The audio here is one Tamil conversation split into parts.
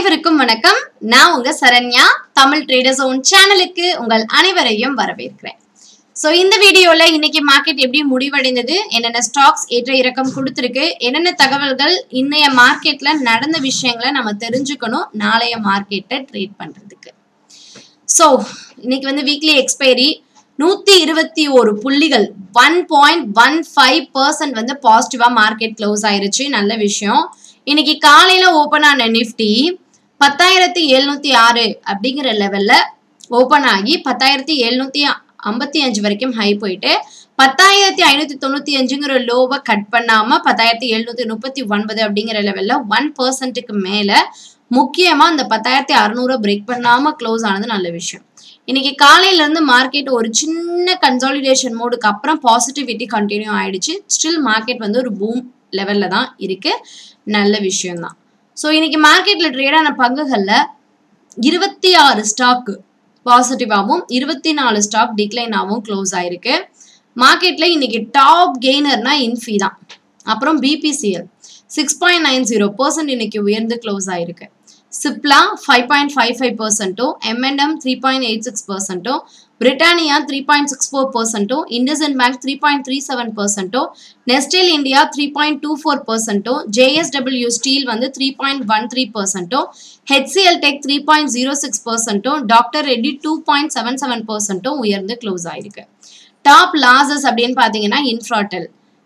அனைவருக்கும் வணக்கம் நான் உங்க சரண்யா தமிழ் ட்ரேடர்ஸ் ஓன் சேனலுக்கு உங்கள் அனைவரையும் வரவேற்கிறேன் ஸோ இந்த வீடியோல இன்னைக்கு மார்க்கெட் எப்படி முடிவடைந்தது என்னென்ன ஸ்டாக்ஸ் ஏற்ற இறக்கம் கொடுத்துருக்கு என்னென்ன தகவல்கள் இன்னைய மார்க்கெட்ல நடந்த விஷயங்களை நம்ம தெரிஞ்சுக்கணும் நாளைய மார்க்கெட்டை ட்ரேட் பண்றதுக்கு ஸோ இன்னைக்கு வந்து வீக்லி எக்ஸ்பைரி நூத்தி இருபத்தி ஒரு புள்ளிகள் one point one five percent வந்து பாசிட்டிவா மார்க்கெட் க்ளோஸ் ஆயிருச்சு நல்ல விஷயம் இன்னைக்கு காலையில ஓபன் ஆன நிஃப்டி பத்தாயிரத்தி எழுநூத்தி ஆறு அப்படிங்கிற லெவல்ல ஓபன் ஆகி பத்தாயிரத்தி எழுநூத்தி ஐம்பத்தி அஞ்சு வரைக்கும் ஹை போயிட்டு பத்தாயிரத்தி ஐநூத்தி தொண்ணூத்தி அஞ்சுங்கிற லோவை கட் பண்ணாம பத்தாயிரத்தி எழுநூத்தி முப்பத்தி ஒன்பது அப்படிங்கிற லெவல்ல ஒன் பர்சன்ட்டுக்கு மேல முக்கியமா அந்த பத்தாயிரத்தி அறுநூறு பிரேக் பண்ணாம க்ளோஸ் ஆனது நல்ல விஷயம் இன்னைக்கு காலையில இருந்து மார்க்கெட் ஒரு சின்ன கன்சாலிடேஷன் மோடுக்கு அப்புறம் பாசிட்டிவிட்டி கண்டினியூ ஆயிடுச்சு ஸ்டில் மார்க்கெட் வந்து ஒரு பூம் லெவல்ல தான் இருக்கு நல்ல விஷயம் தான் ஸோ இன்னைக்கு மார்க்கெட்ல ட்ரேட் ஆன பங்குகள்ல இருபத்தி ஆறு ஸ்டாக் பாசிட்டிவாகவும் இருபத்தி நாலு ஸ்டாக் டிக்ளைனாகவும் க்ளோஸ் ஆயிருக்கு மார்க்கெட்ல இன்னைக்கு டாப் கெய்னர்னா இன்ஃபி தான் அப்புறம் BPCL six point nine zero percent இன்னைக்கு உயர்ந்து க்ளோஸ் ஆயிருக்கு Cipla five point five five பர்சன்ட்டும் MNM three point eight six பர்சன்ட்டும் Britannia three point six four பர்சன்ட்டும் IndusInd bank three point three seven பர்சன்ட்டும் Nestle India three point two four பர்சன்ட்டும் ஜேஎஸ்டபிள்யூ ஸ்டீல் வந்து த்ரீ பாயிண்ட் ஒன் த்ரீ பர்சன்ட்டும் HCL tech three point zero six பர்சன்ட்டும் doctor Reddy two point seven seven பர்சன்ட்டும் உயர்ந்து க்ளோஸ் ஆயிருக்கு டாப் லாசஸ் அப்படின்னு பார்த்தீங்கன்னா இன்ஃப்ராடெல்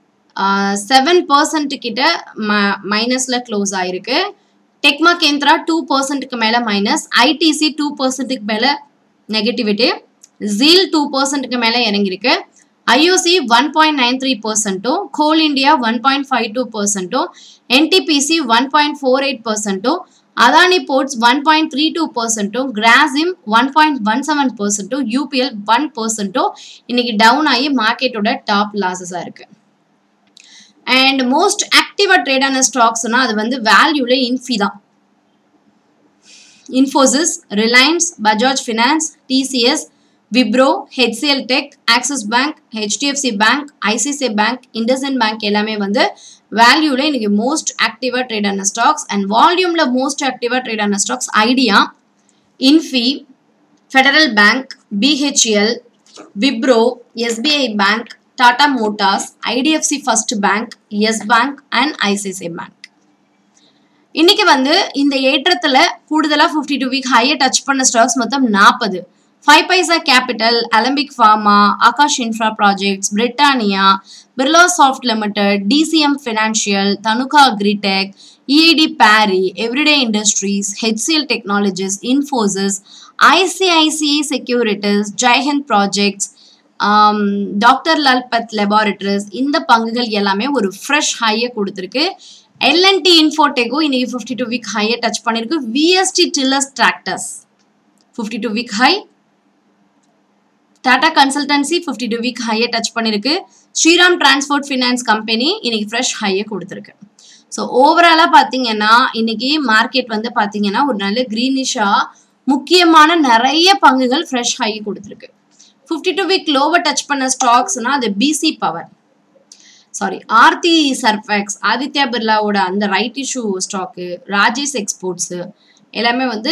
செவன் பர்சன்ட் கிட்ட மைனஸ்ல க்ளோஸ் ஆயிருக்கு டெக்மா கேந்திரா டூ பர்சன்ட்டுக்கு மேல மைனஸ் ஐடிசி டூ பர்சன்ட்டுக்கு மேல நெகட்டிவிட்டி ஜீல் டூ பர்சன்ட்டுக்கு மேல இறங்கியிருக்கு IOC one point nine three பர்சன்ட்டும் Coal India one point five two பர்சன்ட்டும் NTPC one point four eight பர்சன்ட்டும் Adani ports one point three two பர்சன்ட்டும் Grasim one point one seven பர்சன்ட்டும் யூபிஎல் ஒன் பர்சன்ட்டும் இன்னைக்கு டவுன் ஆகி மார்க்கெட்டோட டாப் லாசஸாக இருக்கு அண்ட் மோஸ்ட் ஆக்டிவாக ட்ரேட் ஆன ஸ்டாக்ஸ்னா அது வந்து வேல்யூல இன்ஃபி தான் Infosys Reliance Bajaj finance TCS Wipro HCL tech Axis bank HDFC bank ICICI bank IndusInd bank எல்லாமே வந்து வேல்யூல இன்னைக்கு மோஸ்ட் ஆக்டிவாக ட்ரேட் ஆன ஸ்டாக்ஸ் அண்ட் வால்யூம்ல மோஸ்ட் ஆக்டிவாக ட்ரேட் ஆன stocks idea Infy federal bank BHEL Wipro SBI bank Tata motors IDFC first bank yes bank and ICICI bank இன்னைக்கு வந்து இந்த ஏற்றத்துல கூடுதலா ஃபிஃப்டி டூ வீக் ஹையை டச் பண்ண ஸ்டாக்ஸ் மொத்தம் நாற்பது ஃபைவ் பைசா capital Alembic pharma Aakash infra projects Britannia Birla soft limited DCM financial Dhanuka agritech EID Parry Eveready industries HCL technologies Infosys ICICI securities Jaihind projects doctor Lalpath laboratories இந்த பங்குகள் எல்லாமே ஒரு ஃப்ரெஷ் ஹையை கொடுத்துருக்கு எல்என்டி இன்ஃபோடெக்கும் இன்னைக்கு ஃபிஃப்டி டூ வீக் ஹையை டச் பண்ணியிருக்கு VST tillers tractors fifty two week high Tata consultancy fifty two week ஹையை டச் பண்ணியிருக்கு ஸ்ரீராம் டிரான்ஸ்போர்ட் ஃபினான்ஸ் கம்பெனி இன்னைக்கு ஃப்ரெஷ் ஹையை கொடுத்துருக்கு ஸோ ஓவராலாக பார்த்தீங்கன்னா இன்னைக்கு மார்க்கெட் வந்து பார்த்தீங்கன்னா ஒரு நல்ல க்ரீனிஷாக முக்கியமான நிறைய பங்குகள் ஃப்ரெஷ் ஹை கொடுத்துருக்கு ஃபிஃப்டி டூ வீக் லோவை டச் பண்ண ஸ்டாக்ஸ்னா அது PC power sorry Aarti Surfex Aditya பிர்லாவோட அந்த ரைட் இஷ்யூ ஸ்டாக்கு ராஜேஷ் எக்ஸ்போர்ட்ஸு எல்லாமே வந்து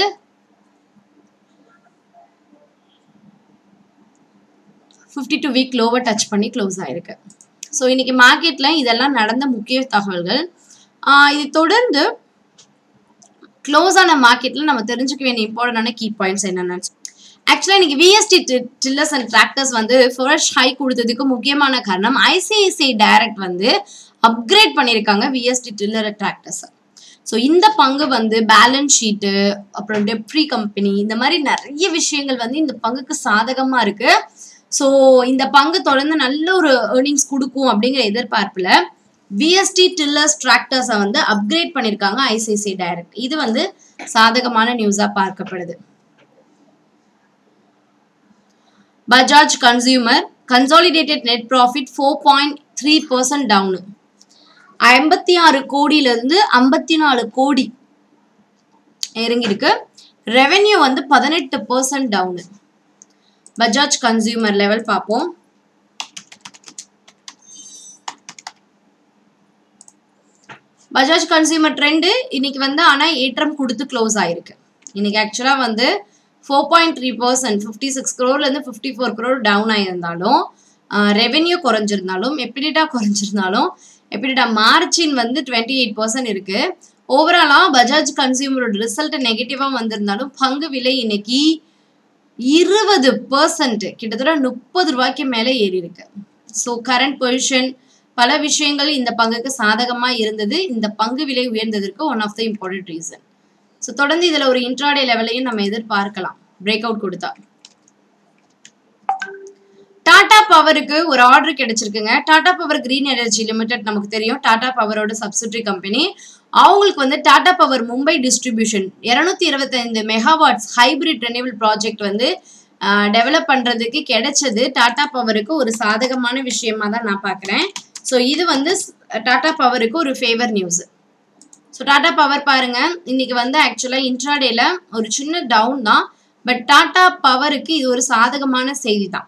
ஃபிஃப்டி டூ வீக் லோவை டச் பண்ணி க்ளோஸ் ஆயிருக்கு ஸோ இன்னைக்கு மார்க்கெட்டில் இதெல்லாம் நடந்த முக்கிய தகவல்கள் இது தொடர்ந்து க்ளோஸ் ஆன மார்க்கெட்டில் நம்ம தெரிஞ்சுக்க வேண்டிய இம்பார்ட்டண்டான கீ பாயிண்ட்ஸ் என்னென்னு ஆக்சுவலாக இன்னைக்கு விஎஸ்டி டில்லர்ஸ் அண்ட் டிராக்டர்ஸ் வந்து ஃப்ரெஷ் ஹை கொடுத்ததுக்கு முக்கியமான காரணம் ஐசிஐசிஐ டைரக்ட் வந்து அப்கிரேட் பண்ணியிருக்காங்க விஎஸ்டி டில்லர் டிராக்டர்ஸ் ஸோ இந்த பங்கு வந்து பேலன்ஸ் ஷீட்டு அப்புறம் டெப்ரி கம்பெனி இந்த மாதிரி நிறைய விஷயங்கள் வந்து இந்த பங்குக்கு சாதகமாக இருக்கு ஸோ இந்த பங்கு தொடர்ந்து நல்ல ஒரு ஏர்னிங்ஸ் கொடுக்கும் அப்படிங்கிற எதிர்பார்ப்பில் விஎஸ்டி டில்லர்ஸ் டிராக்டர்ஸை வந்து அப்கிரேட் பண்ணியிருக்காங்க ஐசிஐசிஐ டைரக்ட் இது வந்து சாதகமான நியூஸாக பார்க்கப்படுது Bajaj consumer consolidated net profit four point three percent down ஐம்பத்தி ஆறு கோடியிலேருந்து ஐம்பத்தி நாலு கோடி இறங்கியிருக்கு ரெவென்யூ வந்து பதினெட்டு percent down Bajaj consumer level பார்ப்போம் பஜாஜ் கன்சியூமர் ட்ரெண்டு இன்னைக்கு வந்து ஆனால் ஏற்றம் கொடுத்து க்ளோஸ் ஆயிருக்கு இன்னைக்கு ஆக்சுவலாக வந்து four point three percent fifty six க்ரோர்லேருந்து ஃபிஃப்டி ஃபோர் க்ரோர் டவுன் ஆகியிருந்தாலும் ரெவென்யூ குறைஞ்சிருந்தாலும் எப்பிடிட்டா குறைஞ்சிருந்தாலும் எப்பிடிட்டா மார்ஜின் வந்து டுவெண்ட்டி எயிட் பர்சன்ட் இருக்கு ஓவராலாக பஜாஜ் கன்சியூமரோட ரிசல்ட் நெகட்டிவாக வந்திருந்தாலும் பங்கு விலை இன்னைக்கு இருபது பர்சன்ட் கிட்டத்தட்ட முப்பது ரூபாய்க்கு மேலே ஏறி இருக்கு ஸோ கரண்ட் பொசிஷன் பல விஷயங்கள் இந்த பங்குக்கு சாதகமாக இருந்தது இந்த பங்கு விலை உயர்ந்ததற்கு one of the important reason so தொடர்ந்து இதில் ஒரு இன்ட்ராடே லெவலையும் நம்ம எதிர்பார்க்கலாம் பிரேக் அவுட் கொடுத்தா டாடா பவருக்கு ஒரு ஆர்டர் கிடைச்சிருக்குங்க Tata power green energy limited நமக்கு தெரியும் டாடா பவரோட சப்சிடரி கம்பெனி அவங்களுக்கு வந்து டாடா பவர் மும்பை டிஸ்ட்ரிபியூஷன் இருநூத்தி இருபத்தைந்து மெகாவாட்ஸ் ஹைபிரிட் ரெனிவல் ப்ராஜெக்ட் வந்து டெவலப் பண்றதுக்கு கிடைச்சது டாடா பவருக்கு ஒரு சாதகமான விஷயமா தான் நான் பார்க்குறேன் ஸோ இது வந்து டாடா பவருக்கு ஒரு favour news so Tata power பாருங்க இன்னைக்கு வந்து ஆக்சுவலாக இன்ட்ராடேல ஒரு சின்ன டவுன் தான் பட் டாடா பவருக்கு இது ஒரு சாதகமான செய்தி தான்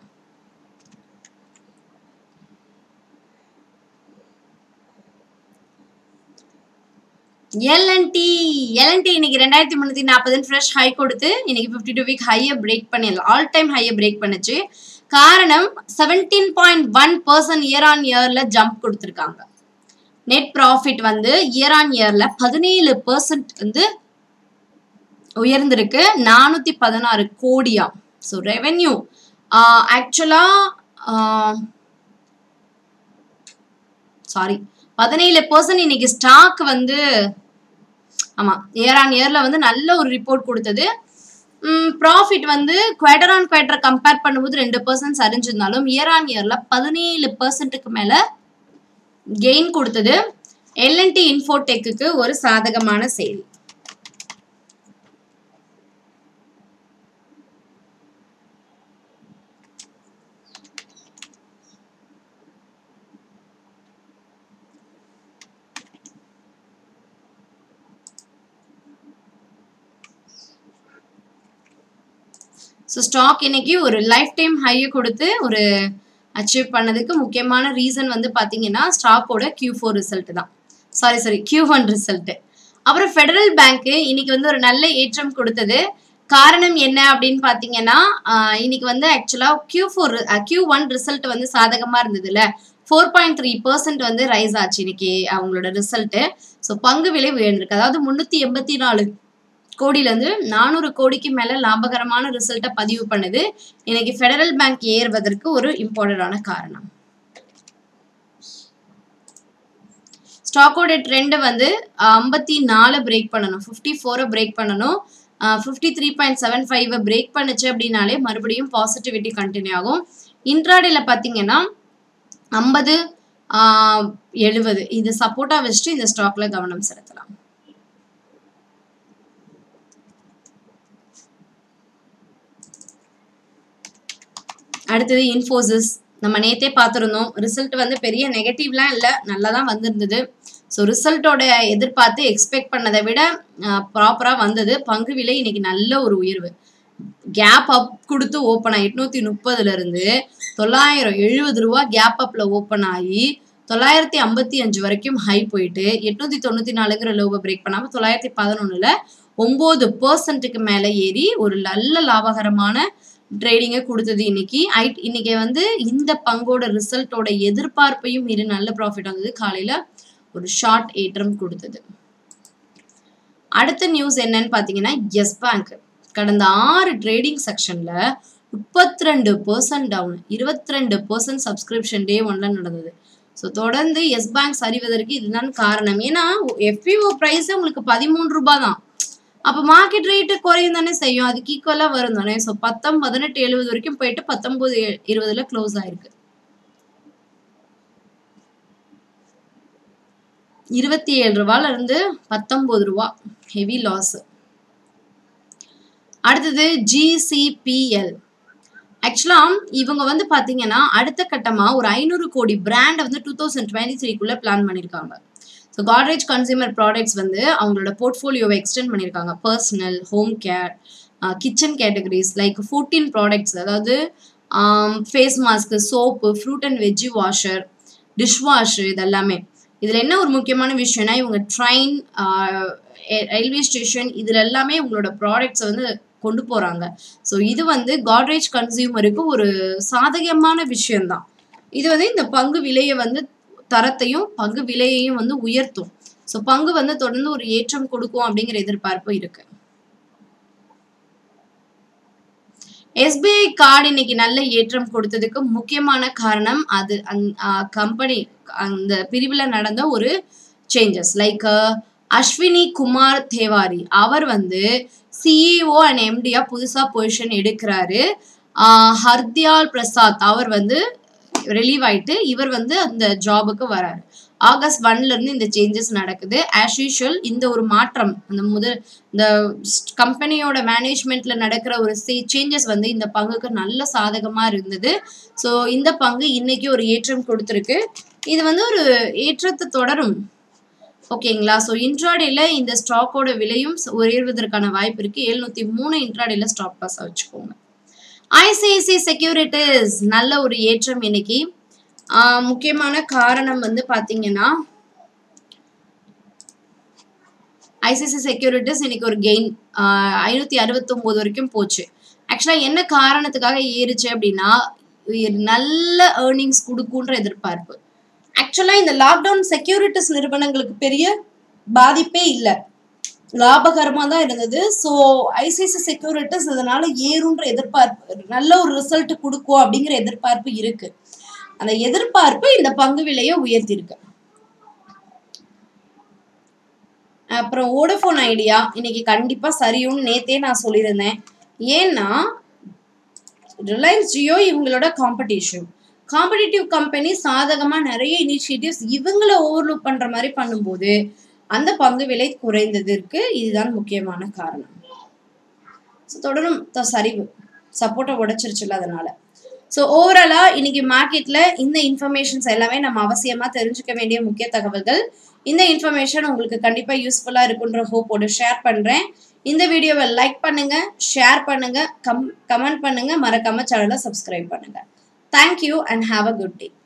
எல்என்டி எல்என்டி இன்னைக்கு ரெண்டாயிரத்தி முந்நூற்றி நாற்பதுன்னு ஃப்ரெஷ் ஹை கொடுத்து இன்னைக்கு ஃபிஃப்டி டூ வீக் ஹையை பிரேக் பண்ணிடலாம் ஆல் டைம் ஹையை பிரேக் பண்ணுச்சு காரணம் seventeen point one percent year on இயர்ல ஜம்ப் கொடுத்துருக்காங்க நெட் ப்ராஃபிட் வந்து இயர் ஆன் இயர்ல பதினேழு பர்சன்ட் வந்து உயர்ந்திருக்கு நானூத்தி பதினாறு கோடியா ஸோ ரெவென்யூ ஆக்சுவலா சாரி பதினேழு பர்சன்ட் இன்னைக்கு ஸ்டாக் வந்து ஆமா இயர் ஆன் இயர்ல வந்து நல்ல ஒரு ரிப்போர்ட் கொடுத்தது ப்ராஃபிட் வந்து குவார்டர் ஆன் குவார்டர் கம்பேர் பண்ணும்போது ரெண்டு பர்சன்ட் சரிஞ்சிருந்தாலும் இயர் ஆன் இயர்ல பதினேழு பர்சன்ட்டுக்கு மேல கெயின் கொடுத்தது எல்என்டி இன்ஃபோடெக்கு ஒரு சாதகமான செய்தி ஸோ ஸ்டாக் இன்னைக்கு ஒரு லைஃப் டைம் ஹையை கொடுத்து ஒரு அச்சீவ் பண்ணதுக்கு முக்கியமான ரீசன் வந்து பார்த்தீங்கன்னா ஸ்டாக்கோட கியூ ஃபோர் ரிசல்ட் தான் sorry sorry Q one result அப்புறம் ஃபெடரல் பேங்க்கு இன்னைக்கு வந்து ஒரு நல்ல ஏற்றம் கொடுத்தது காரணம் என்ன அப்படின்னு பார்த்தீங்கன்னா இன்னைக்கு வந்து ஆக்சுவலாக Q four Q one result வந்து சாதகமாக இருந்ததுல ஃபோர் பாயிண்ட் த்ரீ பர்சன்ட் வந்து ரைஸ் ஆச்சு இன்னைக்கு அவங்களோட ரிசல்ட்டு ஸோ பங்கு விலை உயர்ந்திருக்கு அதாவது முந்நூற்றி எண்பத்தி நாலு கோடியிலேருந்து நானூறு கோடிக்கு மேலே லாபகரமான ரிசல்ட்டை பதிவு பண்ணுது இன்னைக்கு ஃபெடரல் பேங்க் ஏறுவதற்கு ஒரு இம்பார்ட்டண்டான காரணம் ஸ்டாக்கோட ட்ரெண்ட் வந்து ஐம்பத்தி நாலு பிரேக் பண்ணணும் ஃபிஃப்டி ஃபோரை பிரேக் பண்ணணும் ஃபிஃப்டி த்ரீ பாயிண்ட் செவன் ஃபைவை பிரேக் பண்ணுச்சு அப்படின்னாலே மறுபடியும் பாசிட்டிவிட்டி கண்டினியூ ஆகும் இன்ட்ராடேல பார்த்தீங்கன்னா ஐம்பது எழுபது இது சப்போர்ட்டாக வச்சுட்டு இந்த ஸ்டாக்ல கவனம் செலுத்தலாம் அடுத்தது இன்ஃபோசிஸ் நம்ம நேத்தே பார்த்துருந்தோம் ரிசல்ட் வந்து பெரிய நெகட்டிவ்லாம் இல்லை நல்லா தான் வந்திருந்தது ஸோ ரிசல்ட்டோட எதிர்பார்த்து எக்ஸ்பெக்ட் பண்ணதை விட ப்ராப்பராக வந்தது பங்கு விலை இன்னைக்கு நல்ல ஒரு உயர்வு கேப் அப் கொடுத்து ஓப்பன் ஆகி எட்நூத்தி முப்பதுல இருந்து தொள்ளாயிரம் எழுபது ரூபா கேப் அப்ல ஓப்பன் ஆகி தொள்ளாயிரத்தி ஐம்பத்தி அஞ்சு வரைக்கும் ஹை போயிட்டு எட்நூத்தி தொண்ணூத்தி நாலுங்கிற லோவை பிரேக் பண்ணாம தொள்ளாயிரத்தி பதினொன்னுல ஒன்பது பர்சன்ட்டுக்கு மேல ஏறி ஒரு நல்ல லாபகரமான ட்ரேடிங்கை கொடுத்தது இன்னைக்கு ஐ இன்னைக்கு வந்து இந்த பங்கோட ரிசல்ட்டோட எதிர்பார்ப்பையும் மீறி நல்ல ப்ராஃபிட் வந்தது காலையில ஒரு ஷார்ட் ஏற்றம் கொடுத்தது அடுத்த நியூஸ் என்னன்னு பாத்தீங்கன்னா எஸ் பேங்க் கடந்த ஆறு ட்ரேடிங் செக்ஷன்ல முப்பத்தி ரெண்டு பர்சன்ட் டவுன் இருபத்தி ரெண்டு பர்சன்ட் சப்ஸ்கிரிப்ஷன் டே ஒன்ல நடந்தது ஸோ தொடர்ந்து எஸ் பேங்க் சரிவதற்கு இதுதான் காரணம் ஏன்னா எஃபிஓ ப்ரைஸ் உங்களுக்கு பதிமூன்று ரூபாய் தான் அப்போ மார்க்கெட் ரேட்டு குறையும் தானே செய்யும் அதுக்கு ஈக்குவலாக வரும் தானே ஸோ பத்தொம் பதினெட்டு எழுபது வரைக்கும் போயிட்டு பத்தொன்பது இருபதுல க்ளோஸ் ஆயிருக்கு இருபத்தி ஏழு ரூபால இருந்து பத்தொன்பது ரூபா ஹெவி லாஸ் அடுத்தது ஜிசிபிஎல் ஆக்சுவலா இவங்க வந்து பாத்தீங்கன்னா அடுத்த கட்டமா ஒரு ஐநூறு கோடி பிராண்டை வந்து டூ தௌசண்ட் டுவெண்ட்டி த்ரீக்குள்ள பிளான் பண்ணியிருக்காங்க ஸோ காட்ரேஜ் கன்சியூமர் ப்ராடக்ட்ஸ் வந்து அவங்களோட போர்ட்ஃபோலியோவை எக்ஸ்டெண்ட் பண்ணியிருக்காங்க personal home care kitchen categories like fourteen products அதாவது face mask soap fruit and veggie washer dish wash இது எல்லாமே இதுல என்ன ஒரு முக்கியமான விஷயம்னா இவங்க ட்ரெயின் ரயில்வே ஸ்டேஷன் இதுல எல்லாமே உங்களோட ப்ராடக்ட்ஸை வந்து கொண்டு போறாங்க ஸோ இது வந்து காட்ரேஜ் கன்சியூமருக்கு ஒரு சாதகமான விஷயம்தான் இது வந்து இந்த பங்கு விலையை வந்து தரத்தையும் பங்கு விலையையும் வந்து உயர்த்தும் ஸோ பங்கு வந்து தொடர்ந்து ஒரு ஏற்றம் கொடுக்கும் அப்படிங்கிற எதிர்பார்ப்பு இருக்கு எஸ்பிஐ கார்டு இன்னைக்கு நல்ல ஏற்றம் கொடுத்ததுக்கு முக்கியமான காரணம் அது கம்பெனி அந்த பிரிவில் நடந்த ஒரு சேஞ்சஸ் லைக் அஸ்வினி குமார் தேவாரி அவர் வந்து சிஇஓ அண்ட் எம்டியா புதுசா பொசிஷன் எடுக்கிறாரு ஹர்தியால் பிரசாத் அவர் வந்து ரிலீவ் ஆயிட்டு இவர் வந்து அந்த ஜாபுக்கு வராரு ஆகஸ்ட் ஒன்ல இருந்து இந்த சேஞ்சஸ் நடக்குது ஆஸ் யூஷுவல் இந்த ஒரு மாற்றம் அந்த முதல் இந்த கம்பெனியோட மேனேஜ்மெண்ட்ல நடக்கிற ஒரு சேஞ்சஸ் வந்து இந்த பங்குக்கு நல்ல சாதகமா இருந்தது ஸோ இந்த பங்கு இன்னைக்கு ஒரு ஏற்றம் கொடுத்துருக்கு இது வந்து ஒரு ஏற்றத்தை தொடரும் ஓகேங்களா ஸோ இன்ட்ராடேல இந்த ஸ்டாக்கோட விலையும் உயர்வதற்கான வாய்ப்பு இருக்கு எழுநூத்தி மூணு இன்ட்ராடேல ஸ்டாக் பாஸ் வச்சுக்கோங்க ஐசிஐசி செக்யூரிட்டிஸ் நல்ல ஒரு ஏற்றம் இன்னைக்கு முக்கியமான காரணம் வந்து பாத்தீங்கன்னா ஐசிசி செக்யூரிட்டிஸ் இன்னைக்கு ஒரு கெயின் ஐநூத்தி அறுபத்தி ஒன்பது வரைக்கும் போச்சு ஆக்சுவலா என்ன காரணத்துக்காக ஏறுச்சு அப்படின்னா நல்ல ஏர்னிங்ஸ் கொடுக்குன்ற எதிர்பார்ப்பு ஆக்சுவலா இந்த லாக்டவுன் செக்யூரிட்டிஸ் நிறுவனங்களுக்கு பெரிய பாதிப்பே இல்லை லாபகரமா தான் இருந்தது ஸோ ஐசிசி செக்யூரிட்டிஸ் இதனால ஏறுன்ற எதிர்பார்ப்பு நல்ல ஒரு ரிசல்ட் கொடுக்கும் அப்படிங்கிற எதிர்பார்ப்பு இருக்கு அந்த எதிர்பார்ப்பு இந்த பங்கு விலையை உயர்த்திருக்கு அப்புறம் ஓடோஃபோன் ஐடியா இன்னைக்கு கண்டிப்பா சரியும்னு நேத்தே நான் சொல்லியிருந்தேன் ஏன்னா ரிலையன்ஸ் ஜியோ இவங்களோட காம்படிஷன் காம்படிட்டிவ் கம்பெனி சாதகமா நிறைய இனிஷியேட்டிவ்ஸ் இவங்களை ஓவர்லுக் பண்ற மாதிரி பண்ணும்போது அந்த பங்கு விலை குறைந்ததற்கு இதுதான் முக்கியமான காரணம் தொடரும் சரிவு சப்போர்ட்டை உடைச்சிருச்சுல அதனால ஸோ ஓவராலா இன்னைக்கு மார்க்கெட்ல இந்த இன்ஃபர்மேஷன்ஸ் எல்லாமே நம்ம அவசியமா தெரிஞ்சுக்க வேண்டிய முக்கிய தகவல்கள் இந்த இன்ஃபர்மேஷன் உங்களுக்கு கண்டிப்பா யூஸ்ஃபுல்லா இருக்குன்ற ஹோப்போட ஷேர் பண்றேன் இந்த வீடியோவை லைக் பண்ணுங்க ஷேர் பண்ணுங்க கம் கமெண்ட் பண்ணுங்க மறக்காம சேனலை சப்ஸ்கிரைப் பண்ணுங்க thank you and have a good day